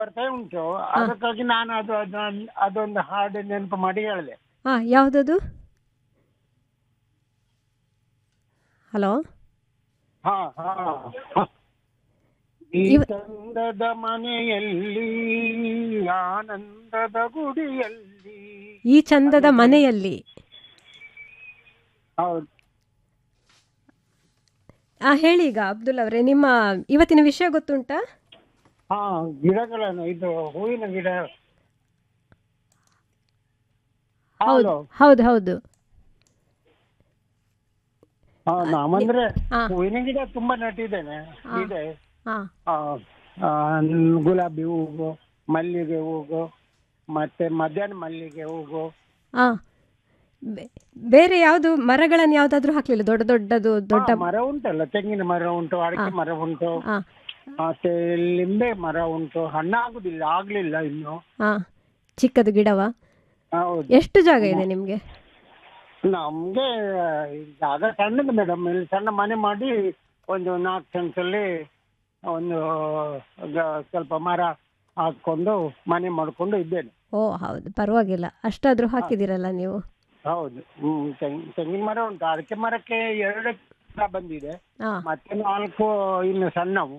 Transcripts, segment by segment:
ಬರ್ತಾ ಉಂಟು ಅದಕ್ಕಾಗಿ ನಾನು ಅದು ಅದನ್ನ ಅದೊಂದು ಹಾಡು ನೆನಪು ಮಾಡಿ ಹೇಳಿದೆ ಹಾಂ ಯಾವುದದು ಹಲೋ ಹಾ ಹಾ ಹ. ಈ ಇವ- ಚಂದದ ಮನೆಯಲ್ಲಿ ಆನಂದದ ಗುಡಿಯಲ್ಲಿ ಈ ಚಂದದ ಮನೆಯಲ್ಲಿ ಹೌದು ಆ ಹೇಳಿ ಈಗ ಅಬ್ದುಲ್ ಅವರೇ ನಿಮ್ಮ ಇವತ್ತಿನ ವಿಷಯ ಗೊತ್ತುಂಟಾ ಹಾ ಗಿಡಗಳನ್ನು ಇದು ಹೂವಿನ ಗಿಡ ಹೌದು ಹೌದು ಹೌದು ಹೌದು ಹಾ, ನಾವಂದ್ರೆ ಹಾ. ಹೂವಿನ ಗಿಡ ತುಂಬಾ ನೆಟ್ಟಿದ್ದೇನೆ ಇದೆ ಹಾಂ ಆ, ಆ, ಗುಲಾಬಿ ಹೂವು ಮಲ್ಲಿಗೆ ಹೂವು ಮತ್ತೆ ಮಧ್ಯಾಹ್ನ ಮಲ್ಲಿಗೆ ಹೂವು ಹಾಂ ಬೇರೆ ಯಾವುದು ಮರಗಳನ್ನು ಯಾವುದಾದ್ರೂ ಹಾಕ್ಲಿಲ್ಲ ದೊಡ್ಡ ದೊಡ್ಡದು ದೊಡ್ಡ ಹಾ, ಮರ ಉಂಟಲ್ಲ ತೆಂಗಿನ ಮರ ಉಂಟು ಅಡಿಕೆ ಮರ ಉಂಟು ಹಾಂ ಮತ್ತೆ ಲಿಂಬೆ ಮರ ಉಂಟು ಹಣ್ಣಾಗುದಿಲ್ಲ ಆಗ್ಲಿಲ್ಲ ಇನ್ನು ಹಾಂ ಚಿಕ್ಕದು ಗಿಡವಾ ಹೌದು ಎಷ್ಟು ಜಾಗ ಇದೆ ನಿಮಗೆ ನಮ್ಗೆ ಜಾಗ ಸಣ್ಣದು ಮೇಡಮ್ ಇಲ್ಲಿ ಸಣ್ಣ ಮನೆ ಮಾಡಿ ಒಂದು ನಾಲ್ಕು ಸೆನ್ಸಲ್ಲಿ ಒಂದು ಗ- ಸ್ವಲ್ಪ ಮರ ಹಾಕೊಂಡು ಮನೆ ಮಾಡ್ಕೊಂಡು ಇದ್ದೇನೆ ಓ ಹೌದು ಪರವಾಗಿಲ್ಲ ಅಷ್ಟಾದರೂ ಹಾಕಿದ್ದೀರಲ್ಲ ನೀವು ಹೌದು ಹ್ಮ್ ತೆಂಗ್- ತೆಂಗಿನ ಮರ ಉಂಟು ಅಡಿಕೆ ಮರಕ್ಕೆ ಎರಡು ಗಿಡ ಬಂದಿದೆ ಹಾಂ ಮತ್ತೆ ನಾಲ್ಕು ಇನ್ನು ಸಣ್ಣವು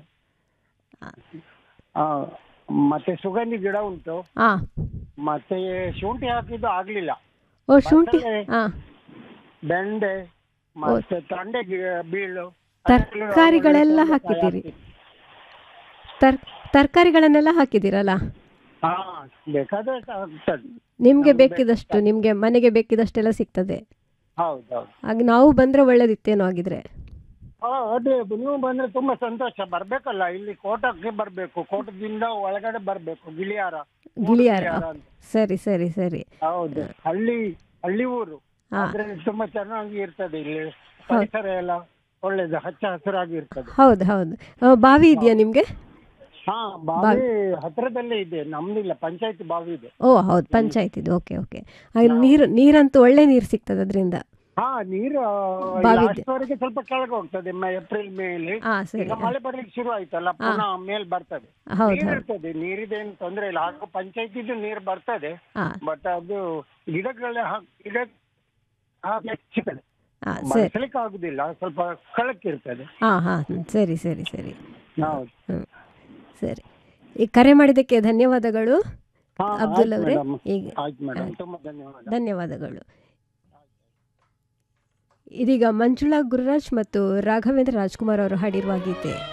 ಆ, ಮತ್ತೆ ಸುಗಂಧಿ ಗಿಡ ಉಂಟು ಹಾಂ ಮತ್ತೆ ಶುಂಠಿ ಹಾಕಿದ್ದು ಆಗ್ಲಿಲ್ಲ ಓ ಶುಂಠಿ ಬಸಳೆ. ಹಾಂ ಬೆಂಡೆ ಮತ್ತೆ ತಂಡೆ ಗಿ- ಬೀಳು ತರಕಾರಿಗಳೆಲ್ಲ ಹಾಕಿದ್ದೀರಿ ತರ್ ತರಕಾರಿಗಳನ್ನೆಲ್ಲ ಹಾಕಿದ್ದೀರಲ್ಲ ಹಾ ಬೇಕಾದ್ರೆ ಆಗ್ತದೆ ನಿಮಗೆ ಬೇಕಿದಷ್ಟು ನಿಮಗೆ ಮನೆಗೆ ಬೇಕಿದಷ್ಟೆಲ್ಲ ಸಿಗ್ತದೆ ಹೌದು ಹೌದು ಆಗ ನಾವು ಬಂದರೆ ಒಳ್ಳೇದಿತ್ತೇನೋ ಆಗಿದ್ರೆ ಹಾ ಅದೇ ನೀವು ಬಂದ್ರೆ ತುಂಬಾ ಸಂತೋಷ ಬರ್ಬೇಕಲ್ಲ ಇಲ್ಲಿ ಕೋಟಕ್ಕೆ ಬರ್ಬೇಕು ಕೋಟದಿಂದ ಒಳಗಡೆ ಬರ್ಬೇಕು ಗಿಳಿಯಾರ ಗಿಳಿಯಾರ ಗಿಳಿಯಾರ ಅಂತ. ಸರಿ ಸರಿ ಸರಿ ಹೌದು ಹಳ್ಳಿ ಹಳ್ಳಿ ಊರು ಹಾ. ಆದ್ರೆ ತುಂಬಾ ಚೆನ್ನಾಗಿ ಇರ್ತದೆ ಇಲ್ಲಿ ಪರಿಸರ ಎಲ್ಲ ಒಳ್ಳೇದು ಹಚ್ಚ ಹಸಿರಾಗಿ ಇರ್ತದೆ ಹೌದು ಹೌದು ಆ, ಬಾವಿ ಇದೆಯಾ ನಿಮಗೆ ಹಾ ಬಾವಿ ಹತ್ರದಲ್ಲೇ ಇದೆ ನಮ್ದಿಲ್ಲ ಪಂಚಾಯತಿ ಬಾವಿ ಇದೆ ಓ ಹೌದು ಪಂಚಾಯತಿದು ಓಕೆ ಓಕೆ ಆಗ ನೀರು ನೀರಂತೂ ಒಳ್ಳೆ ನೀರು ಸಿಗ್ತದೆ ಅದರಿಂದ ಹಾ ನೀರು ಬಾವಿದೆ. last ವರೆಗೆ ಸ್ವಲ್ಪ ಕೆಳಗೆ ಹೋಗ್ತದೆ ಮೇ ಏಪ್ರಿಲ್ ಮೇಲಿ ಹಾಂ ಸರಿ ಈಗ ಮಳೆ ಬರ್ಲಿಕ್ಕೆ ಶುರು ಆಯ್ತಲ್ಲ ಪುನಃ ಮೇಲ್ ಬರ್ತದೆ ಹೌದು ನೀರ್ ಹೌದು ಇರ್ತದೆ ನೀರಿದೇನು ತೊಂದ್ರೆ ಇಲ್ಲ ಹಾಗೂ ಪಂಚಾಯತಿದು ನೀರು ಬರ್ತದೆ ಹಾಂ ಬಟ್ ಅದು ಗಿಡಗಳ ಹಾಕ್- ಗಿಡ ಹಾಗೆ ಸಿಗ್ತದೆ ಹಾಂ ಸರಿ ಬಳಸಲಿಕ್ಕೆ ಆಗುದಿಲ್ಲ ಸ್ವಲ್ಪ ಕಳಕ್ಕಿರ್ತದೆ ಹಾಂ ಹಾಂ ಸರಿ ಸರಿ ಸರಿ ಹೌದು ಹ್ಞೂ ಸರಿ ಈ ಕರೆ ಮಾಡಿದ್ದಕ್ಕೆ ಧನ್ಯವಾದಗಳು ಹಾ, ಅಬ್ದುಲ್ ಆಯ್ತು ಅವರೇ madam. ಈಗ ಆಯ್ತು ಮೇಡಮ್ ತುಂಬಾ ಧನ್ಯವಾದ ಧನ್ಯವಾದಗಳು ಇದೀಗ ಮಂಜುಳಾ ಗುರುರಾಜ್ ಮತ್ತು ರಾಘವೇಂದ್ರ ರಾಜ್ಕುಮಾರ್ ಅವರು ಹಾಡಿರುವ ಗೀತೆ